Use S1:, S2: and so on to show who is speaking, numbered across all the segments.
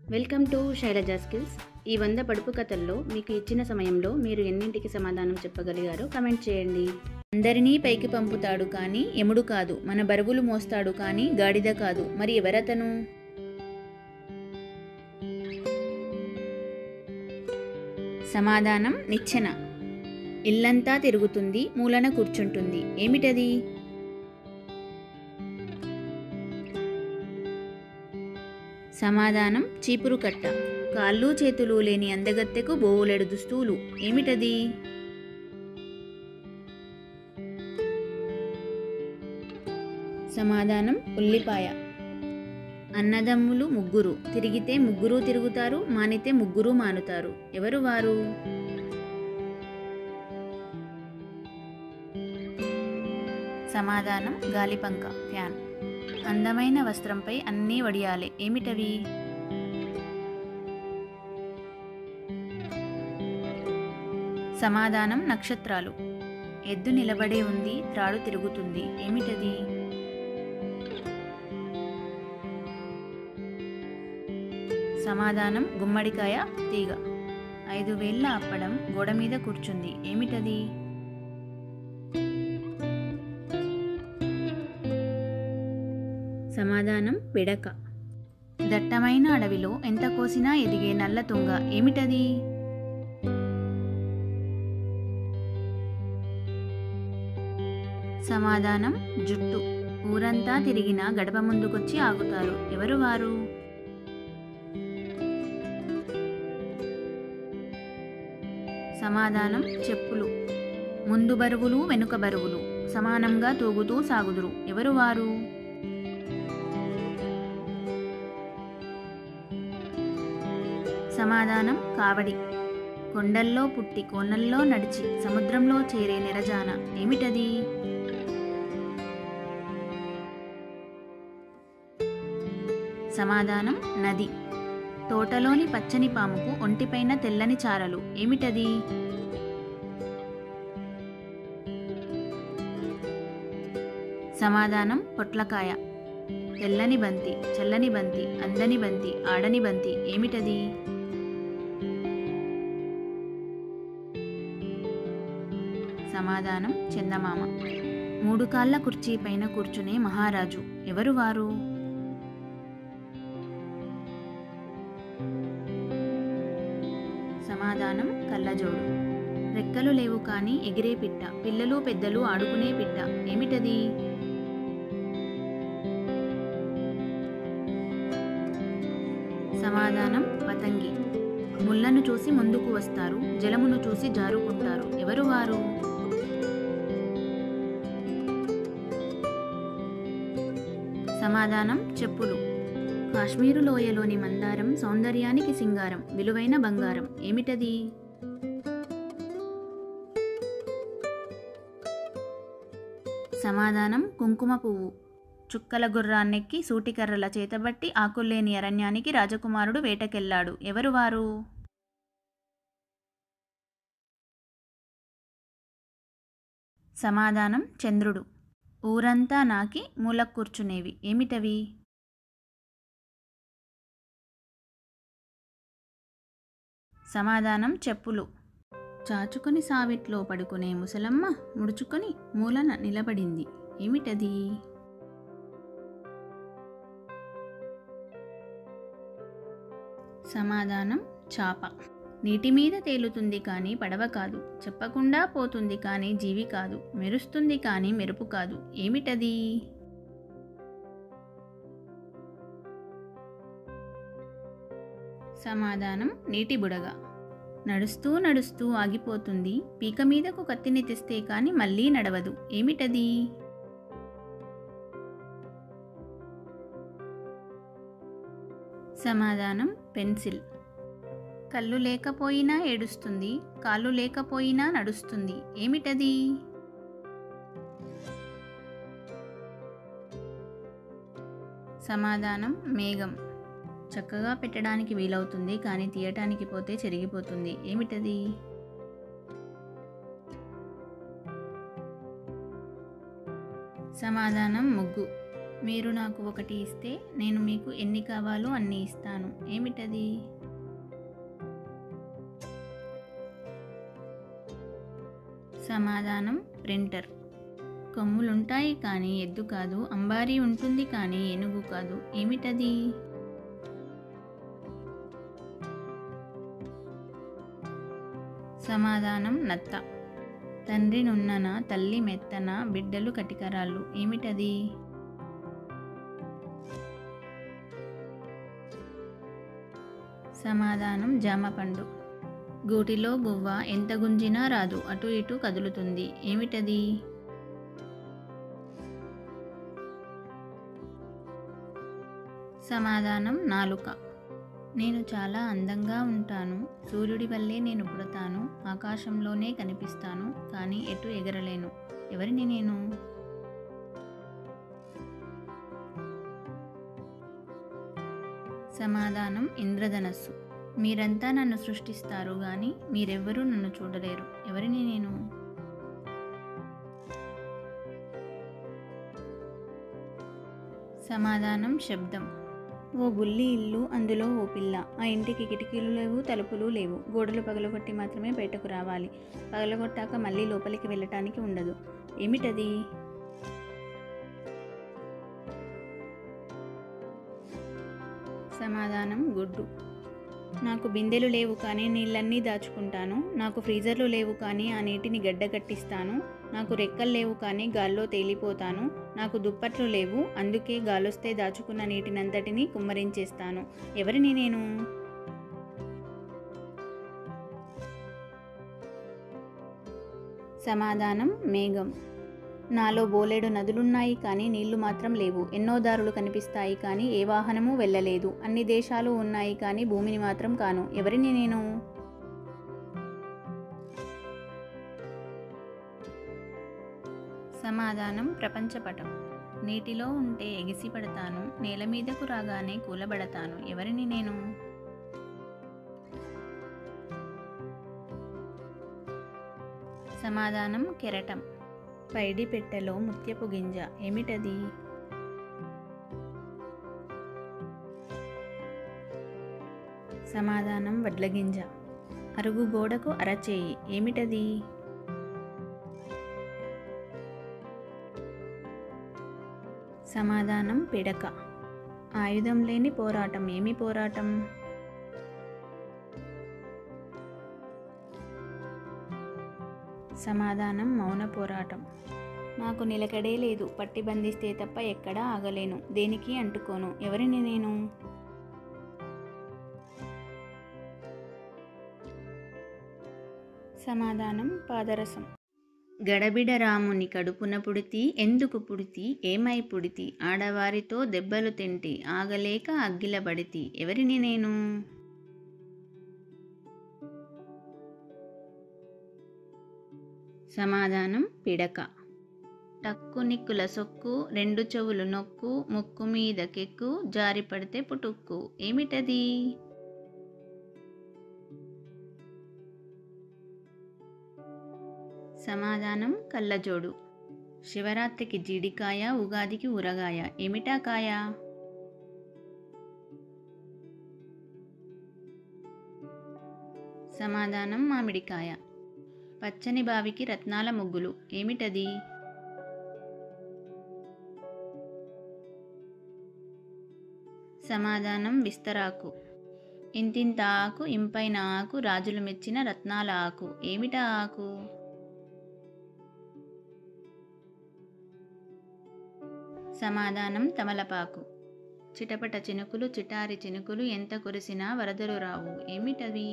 S1: welcome to Shailaja skills ఈ వంద పడుపు కథల్లో మీకు ఇచ్చిన సమయంలో మీరు ఎన్నింటికి సమాధానం చెప్పగలిగారో కమెంట్ చేయండి అందరినీ పైకి పంపుతాడు కానీ ఎముడు కాదు మన బరువులు మోస్తాడు కానీ గాడిద కాదు మరి ఎవరతను సమాధానం నిచ్చెన ఇల్లంతా తిరుగుతుంది మూలన కూర్చుంటుంది ఏమిటది సమాధానం చీపురు కట్ట కాళ్ళు చేతులు లేని అందగత్తెకు బోలెడు దుస్తువులు ఏమిటది సమాధానం ఉల్లిపాయ అన్నదమ్ములు ముగ్గురు తిరిగితే ముగ్గురు తిరుగుతారు మానితే ముగ్గురు మానుతారు ఎవరు వారు సమాధానం గాలిపంక ఫ్యాన్ అందమైన వస్త్రంపై అన్నీ వడియాలి ఏమిటవి సమాధానం నక్షత్రాలు ఎద్దు నిలబడే ఉంది త్రాడు తిరుగుతుంది ఏమిటది సమాధానం గుమ్మడికాయ తీగ ఐదు వేళ్ల అప్పడం గోడ మీద కూర్చుంది ఏమిటది సమాధానం పిడక దట్టమైన అడవిలో ఎంత కోసినా ఎదిగే నల్ల తుంగ ఏమిటది సమాధానం జుట్టు ఊరంతా తిరిగిన గడప ముందుకొచ్చి ఆగుతారు ఎవరు వారు సమాధానం చెప్పులు ముందు బరువులు వెనుక బరువులు సమానంగా తూగుతూ సాగుదురు ఎవరు వారు సమాధానం కావడి కొండల్లో పుట్టి కోనల్లో నడిచి సముద్రంలో చేరే నిరజాన ఏమిటది సమాధానం నది తోటలోని పచ్చని పాముకు ఒంటిపైన తెల్లని చారలు ఏమిటది సమాధానం పొట్లకాయ తెల్లని బంతి చల్లని బంతి అందని బంతి ఆడని బంతి ఏమిటది సమాధానం చందమామ మూడు కాళ్ళ కుర్చీ పైన కూర్చునే మహారాజు ఎవరు వారు సమాధానం కళ్ళజోడు రెక్కలు లేవు కానీ ఎగిరే పిట్ట పిల్లలు పెద్దలు ఆడుకునే పిట్ట ఏమిటది సమాధానం పతంగి ముళ్ళను చూసి ముందుకు వస్తారు జలమును చూసి జారుకుంటారు ఎవరు వారు సమాధానం చెప్పులు కాశ్మీరు లోయలోని మందారం సౌందర్యానికి సింగారం విలువైన బంగారం ఏమిటది సమాధానం కుంకుమ పువ్వు చుక్కల గుర్రాన్నెక్కి సూటికర్రల చేతబట్టి ఆకుల్లేని అరణ్యానికి రాజకుమారుడు వేటకెళ్ళాడు ఎవరు వారు సమాధానం చంద్రుడు ఊరంతా నాకి మూల కూర్చునేవి ఏమిటవి సమాధానం చెప్పులు చాచుకొని సావిట్లో పడుకునే ముసలమ్మ ముడుచుకొని మూలన నిలబడింది ఏమిటది సమాధానం చాప నీటి మీద తేలుతుంది కానీ పడవ కాదు చెప్పకుండా పోతుంది కానీ జీవి కాదు మెరుస్తుంది కానీ మెరుపు కాదు ఏమిటది సమాధానం నీటి బుడగ నడుస్తూ నడుస్తూ ఆగిపోతుంది పీక మీదకు కత్తిని తెస్తే కానీ మళ్ళీ నడవదు ఏమిటది సమాధానం పెన్సిల్ కళ్ళు లేకపోయినా ఏడుస్తుంది కాళ్ళు లేకపోయినా నడుస్తుంది ఏమిటది సమాధానం మేఘం చక్కగా పెట్టడానికి వీలవుతుంది కానీ తీయటానికి పోతే చెరిగిపోతుంది ఏమిటది సమాధానం ముగ్గు మీరు నాకు ఒకటి ఇస్తే నేను మీకు ఎన్ని కావాలో అన్ని ఇస్తాను ఏమిటది సమాధానం ప్రింటర్ కొమ్ములుంటాయి కానీ ఎద్దు కాదు అంబారీ ఉంటుంది కానీ ఏనుగు కాదు ఏమిటది సమాధానం నత్త తండ్రి నున్నన తల్లి మెత్తన బిడ్డలు కటికరాళ్ళు ఏమిటది సమాధానం జామపండు గూటిలో గువ్వ ఎంత గుంజినా రాదు అటు ఇటు కదులుతుంది ఏమిటది సమాధానం నాలుక నేను చాలా అందంగా ఉంటాను సూర్యుడి వల్లే నేను పుడతాను ఆకాశంలోనే కనిపిస్తాను కానీ ఎటు ఎగరలేను ఎవరిని నేను సమాధానం ఇంద్రధనస్సు మీరంతా నన్ను సృష్టిస్తారు కానీ మీరెవ్వరూ నన్ను చూడలేరు ఎవరిని నేను సమాధానం శబ్దం ఓ బుల్లి ఇల్లు అందులో ఓ పిల్ల ఆ ఇంటికి కిటికీలు లేవు తలుపులు లేవు గోడలు పగలగొట్టి మాత్రమే బయటకు రావాలి పగలగొట్టాక మళ్ళీ లోపలికి వెళ్ళటానికి ఉండదు ఏమిటది సమాధానం గుడ్డు నాకు బిందెలు లేవు కానీ నీళ్ళన్నీ దాచుకుంటాను నాకు ఫ్రీజర్లు లేవు కానీ ఆ నీటిని గడ్డగట్టిస్తాను నాకు రెక్కలు లేవు కానీ గాల్లో తేలిపోతాను నాకు దుప్పట్లు లేవు అందుకే గాలొస్తే దాచుకున్న నీటినంతటిని కుమ్మరించేస్తాను ఎవరిని నేను సమాధానం మేఘం నాలో బోలెడు నదులున్నాయి కానీ నీళ్లు మాత్రం లేవు ఎన్నో దారులు కనిపిస్తాయి కానీ ఏ వాహనము వెళ్ళలేదు అన్ని దేశాలు ఉన్నాయి కానీ భూమిని మాత్రం కాను ఎవరిని నేను సమాధానం ప్రపంచపటం నీటిలో ఉంటే ఎగిసి పడతాను నేల మీదకు రాగానే కూలబడతాను ఎవరిని నేను సమాధానం కెరటం పైడి పెట్టెలో ముత్యపు గింజ ఏమిటది సమాధానం వడ్ల గింజ అరుగు గోడకు అరచేయి ఏమిటది సమాధానం పిడక ఆయుధం లేని పోరాటం ఏమి పోరాటం సమాధానం మౌన పోరాటం నాకు నిలకడే లేదు పట్టి బంధిస్తే తప్ప ఎక్కడా ఆగలేను దేనికి అంటుకోను ఎవరిని నేను సమాధానం పాదరసం గడబిడ రాముని కడుపున పుడితి ఎందుకు పుడితి ఏమై పుడితి ఆడవారితో దెబ్బలు తింటి ఆగలేక అగ్గిలబడితి ఎవరిని నేను సమాధానం పిడక టక్కు నిక్కుల సొక్కు రెండు చెవులు నొక్కు ముక్కు మీద కెక్కు జారి పడితే పుటుక్కు ఏమిటది సమాధానం కళ్ళజోడు శివరాత్రికి జీడికాయ ఉగాదికి ఊరగాయ ఏమిటా కాయ సమాధానం మామిడికాయ పచ్చని బావికి రత్నాల ముగ్గులు ఏమిటది సమాధానం విస్తరాకు ఇంతింత ఆకు ఇంపైన ఆకు రాజులు మెచ్చిన రత్నాల ఆకు ఏమిటా ఆకు సమాధానం తమలపాకు చిటపట చినుకులు చిటారి చినుకులు ఎంత కురిసినా వరదలు రావు ఏమిటవి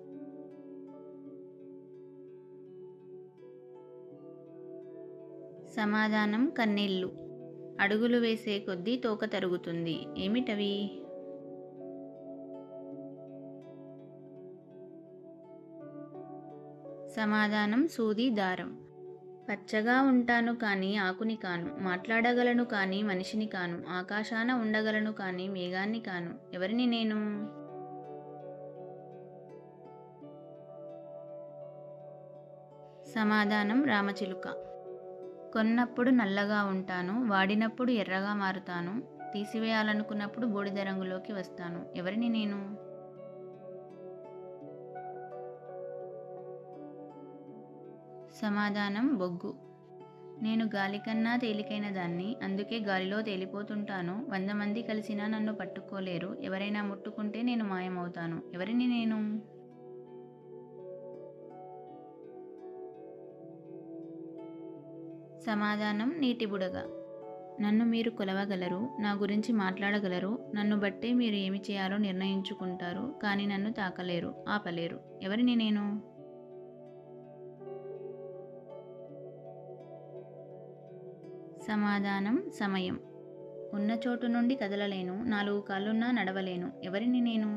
S1: సమాధానం కన్నీళ్ళు అడుగులు వేసే కొద్దీ తోక తరుగుతుంది ఏమిటవి సమాధానం సూది దారం పచ్చగా ఉంటాను కానీ ఆకుని కాను మాట్లాడగలను కానీ మనిషిని కాను ఆకాశాన ఉండగలను కానీ మేఘాన్ని కాను ఎవరిని నేను సమాధానం రామచిలుక కొన్నప్పుడు నల్లగా ఉంటాను వాడినప్పుడు ఎర్రగా మారుతాను తీసివేయాలనుకున్నప్పుడు బూడిద రంగులోకి వస్తాను ఎవరిని నేను సమాధానం బొగ్గు నేను గాలి కన్నా తేలికైన దాన్ని అందుకే గాలిలో తేలిపోతుంటాను వంద మంది కలిసినా నన్ను పట్టుకోలేరు ఎవరైనా ముట్టుకుంటే నేను మాయమవుతాను ఎవరిని నేను సమాధానం నీటి బుడగ నన్ను మీరు కొలవగలరు నా గురించి మాట్లాడగలరు నన్ను బట్టే మీరు ఏమి చేయాలో నిర్ణయించుకుంటారు కానీ నన్ను తాకలేరు ఆపలేరు ఎవరిని నేను సమాధానం సమయం ఉన్న చోటు నుండి కదలలేను నాలుగు కాళ్ళున్నా నడవలేను ఎవరిని నేను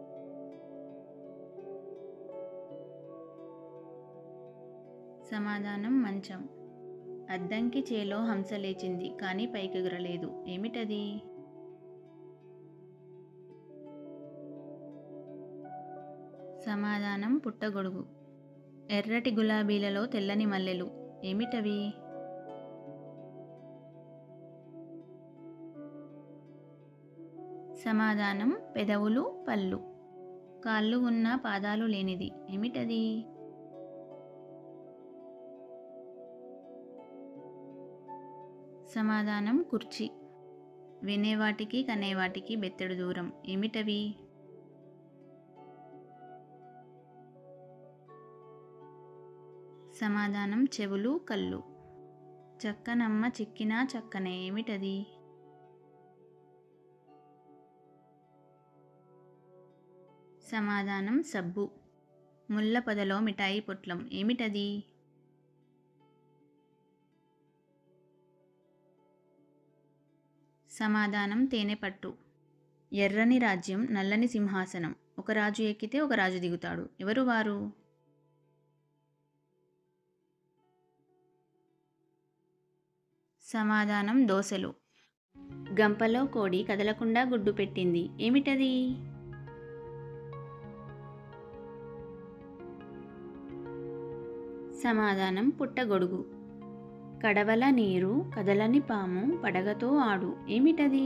S1: సమాధానం మంచం అద్దంకి చేలో హంస లేచింది కానీ పైకెగురలేదు ఏమిటది సమాధానం పుట్టగొడుగు ఎర్రటి గులాబీలలో తెల్లని మల్లెలు ఏమిటవి సమాధానం పెదవులు పళ్ళు కాళ్ళు ఉన్న పాదాలు లేనిది ఏమిటది సమాధానం కుర్చీ వినేవాటికి కనేవాటికి బెత్తడు దూరం ఏమిటవి సమాధానం చెవులు కళ్ళు చక్కనమ్మ చిక్కినా చక్కనే ఏమిటది సమాధానం సబ్బు ముళ్ళ పొదలో మిఠాయి పొట్లం ఏమిటది సమాధానం తేనెపట్టు ఎర్రని రాజ్యం నల్లని సింహాసనం ఒక రాజు ఎక్కితే ఒక రాజు దిగుతాడు ఎవరు వారు సమాధానం దోశలు గంపలో కోడి కదలకుండా గుడ్డు పెట్టింది ఏమిటది సమాధానం పుట్టగొడుగు కడవల నీరు కదలని పాము పడగతో ఆడు ఏమిటది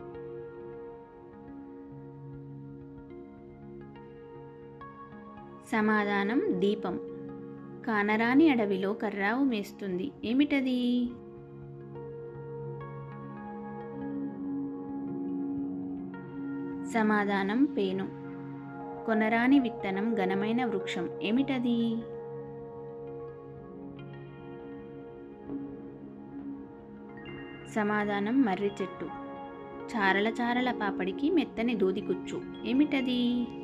S1: సమాధానం దీపం కానరాని అడవిలో కర్రావు మేస్తుంది ఏమిటది సమాధానం పేను కొనరాని విత్తనం ఘనమైన వృక్షం ఏమిటది సమాధానం మర్రి చెట్టు చారల చారల పాపడికి మెత్తని దూది కుచ్చు ఏమిటది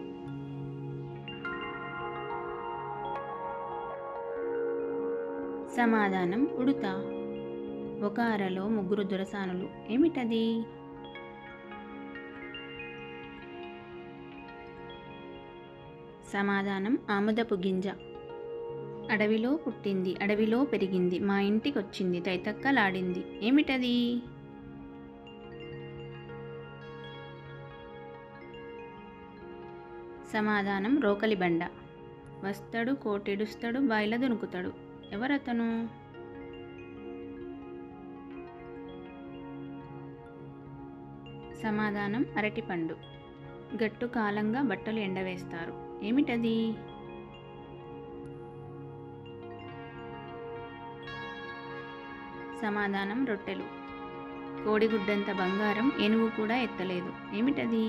S1: సమాధానం ఉడుత ఒక అరలో ముగ్గురు దొరసానులు ఏమిటది సమాధానం ఆముదపు గింజ అడవిలో పుట్టింది అడవిలో పెరిగింది మా ఇంటికి వచ్చింది తైతక్కలాడింది ఏమిటది సమాధానం రోకలి బండ వస్తాడు కోటెడుస్తాడు బాయిల దొనుకుతాడు ఎవరతను సమాధానం అరటిపండు గట్టు కాలంగా బట్టలు ఎండవేస్తారు ఏమిటది సమాధానం రొట్టెలు కోడిగుడ్డంత బంగారం ఏనుగు కూడా ఎత్తలేదు ఏమిటది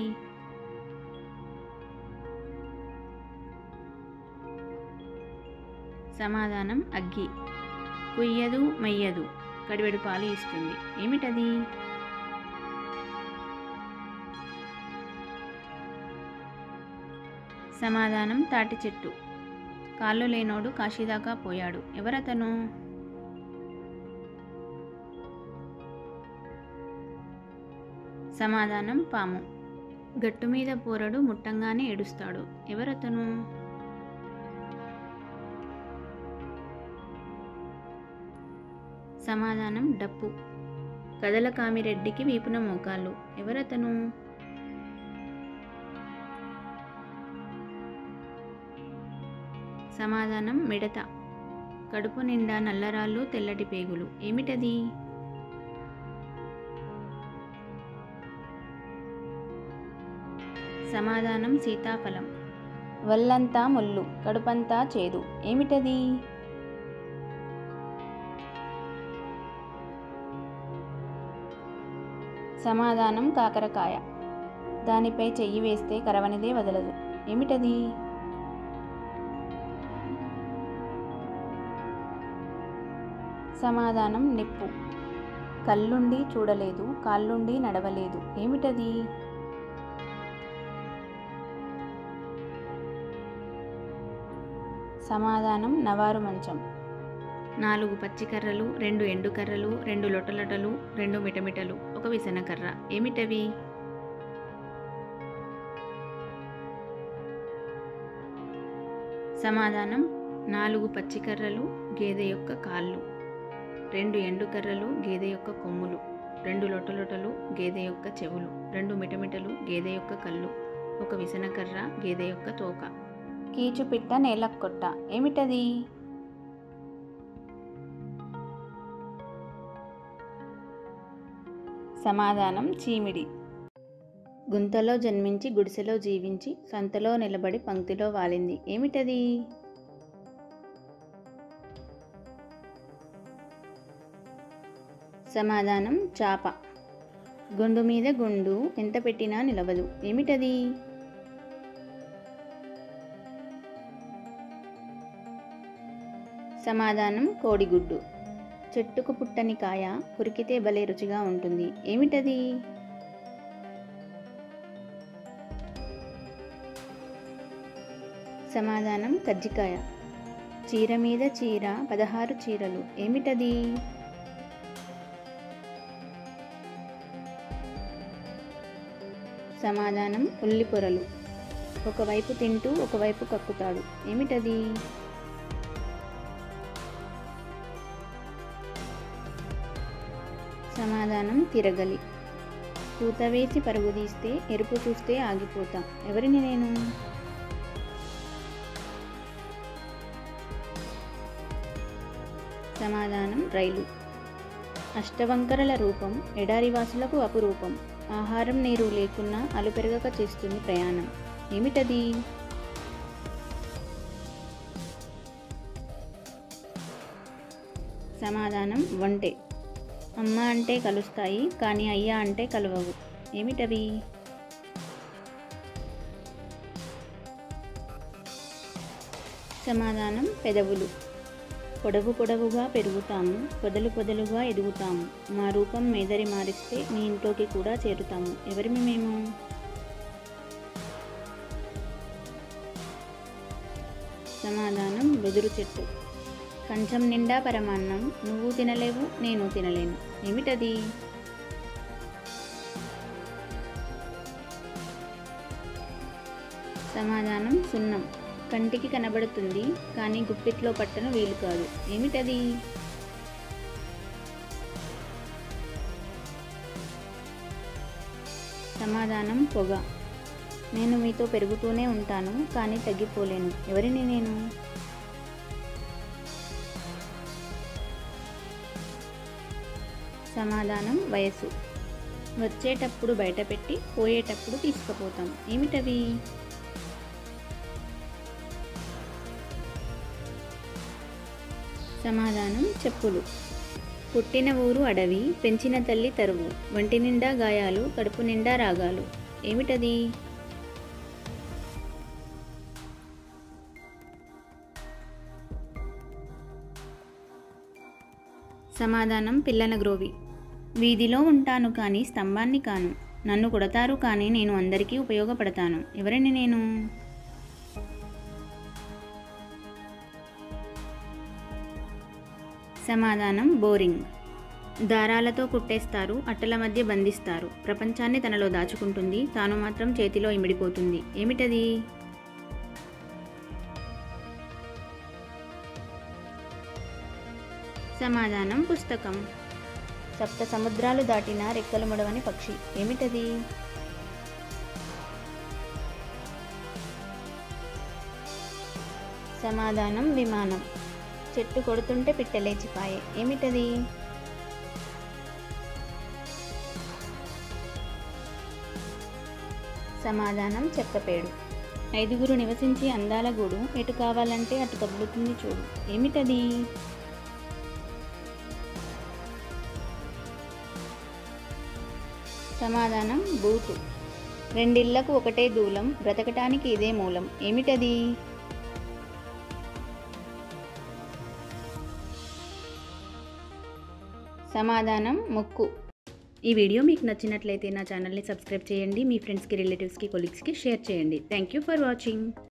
S1: సమాధానం అగ్గి కుయ్యదు మెయ్యదు కడివెడు పాలు ఇస్తుంది ఏమిటది సమాధానం తాటి చెట్టు కాళ్ళు లేనోడు కాశీదాకా పోయాడు ఎవరతను సమాధానం పాము గట్టు మీద పోరడు ముట్టంగానే ఏడుస్తాడు ఎవరతను సమాధానం డప్పు కదల కామిరెడ్డికి వీపున మోకాళ్ళు ఎవరతను సమాధానం మిడత కడుపు నిండా నల్లరాళ్ళు తెల్లటి పేగులు ఏమిటది సమాధానం సీతాఫలం వల్లంతా ముళ్ళు కడుపంతా చేదు ఏమిటది సమాధానం కాకరకాయ దానిపై చెయ్యి వేస్తే కరవనిదే వదలదు ఏమిటది సమాధానం నిప్పు కళ్ళుండి చూడలేదు కాళ్ళుండి నడవలేదు ఏమిటది సమాధానం నవారు మంచం నాలుగు పచ్చికర్రలు రెండు ఎండుకర్రలు రెండు లొటలొటలు రెండు మిటమిటలు ఒక విసనకర్ర ఏమిటవి సమాధానం నాలుగు పచ్చికర్రలు గేదె యొక్క కాళ్ళు రెండు ఎండుకర్రలు గేదె యొక్క కొమ్ములు రెండు లొటలొటలు గేదె యొక్క చెవులు రెండు మిటమిటలు గేదె యొక్క కళ్ళు ఒక విసనకర్ర గేదె యొక్క తోక కీచుపిట్ట నేలక్కొట్ట ఏమిటది సమాధానం చీమిడి గుంతలో జన్మించి గుడిసెలో జీవించి సంతలో నిలబడి పంక్తిలో వాలింది ఏమిటది సమాధానం చాప గుండు మీద గుండు ఎంత పెట్టినా నిలవదు ఏమిటది సమాధానం కోడిగుడ్డు చెట్టుకు పుట్టని కాయ కొరికితే భలే రుచిగా ఉంటుంది ఏమిటది సమాధానం కజ్జికాయ చీర మీద చీర పదహారు చీరలు ఏమిటది సమాధానం ఉల్లి పొరలు ఒకవైపు తింటూ ఒకవైపు కక్కుతాడు ఏమిటది సమాధానం తిరగలి పూత వేసి పరుగు తీస్తే ఎరుపు చూస్తే ఆగిపోతా ఎవరిని నేను సమాధానం రైలు అష్టవంకరల రూపం ఎడారివాసులకు అపురూపం ఆహారం నీరు లేకున్నా అలుపెరగక చేస్తుంది ప్రయాణం ఏమిటది సమాధానం వంటే అమ్మ అంటే కలుస్తాయి కానీ అయ్యా అంటే కలవవు ఏమిటవి సమాధానం పెదవులు పొడవు పొడవుగా పెరుగుతాము పొదలు పొదలుగా ఎదుగుతాము మా రూపం మేదరి మారిస్తే మీ ఇంట్లోకి కూడా చేరుతాము ఎవరిమి మేము సమాధానం వెదురు చెట్టు కంచం నిండా పరమాన్నం నువ్వు తినలేవు నేను తినలేను ఏమిటది సమాధానం సున్నం కంటికి కనబడుతుంది కానీ గుప్పిట్లో పట్టను వీలు కాదు ఏమిటది సమాధానం పొగ నేను మీతో పెరుగుతూనే ఉంటాను కానీ తగ్గిపోలేను ఎవరిని నేను సమాధానం వయసు వచ్చేటప్పుడు బయటపెట్టి పోయేటప్పుడు తీసుకుపోతాం ఏమిటవి సమాధానం చెప్పులు పుట్టిన ఊరు అడవి పెంచిన తల్లి తరువు వంటి నిండా గాయాలు కడుపు నిండా రాగాలు ఏమిటది సమాధానం పిల్లన గ్రోవి వీధిలో ఉంటాను కానీ స్తంభాన్ని కాను నన్ను కొడతారు కానీ నేను అందరికీ ఉపయోగపడతాను ఎవరిని నేను సమాధానం బోరింగ్ దారాలతో కుట్టేస్తారు అట్టల మధ్య బంధిస్తారు ప్రపంచాన్ని తనలో దాచుకుంటుంది తాను మాత్రం చేతిలో ఇమిడిపోతుంది ఏమిటది సమాధానం పుస్తకం సప్త సముద్రాలు దాటిన రెక్కలు ముడవని పక్షి ఏమిటది సమాధానం విమానం చెట్టు కొడుతుంటే పిట్ట లేచిపాయే ఏమిటది సమాధానం చెక్కపేడు ఐదుగురు నివసించి అందాల గూడు ఎటు కావాలంటే అటు కదులుతుంది చూడు ఏమిటది సమాధానం బూటు రెండిళ్లకు ఒకటే దూలం బ్రతకటానికి ఇదే మూలం ఏమిటది సమాధానం ముక్కు ఈ వీడియో మీకు నచ్చినట్లయితే నా ఛానల్ని సబ్స్క్రైబ్ చేయండి మీ ఫ్రెండ్స్కి రిలేటివ్స్కి కొలీగ్స్కి షేర్ చేయండి థ్యాంక్ యూ ఫర్ వాచింగ్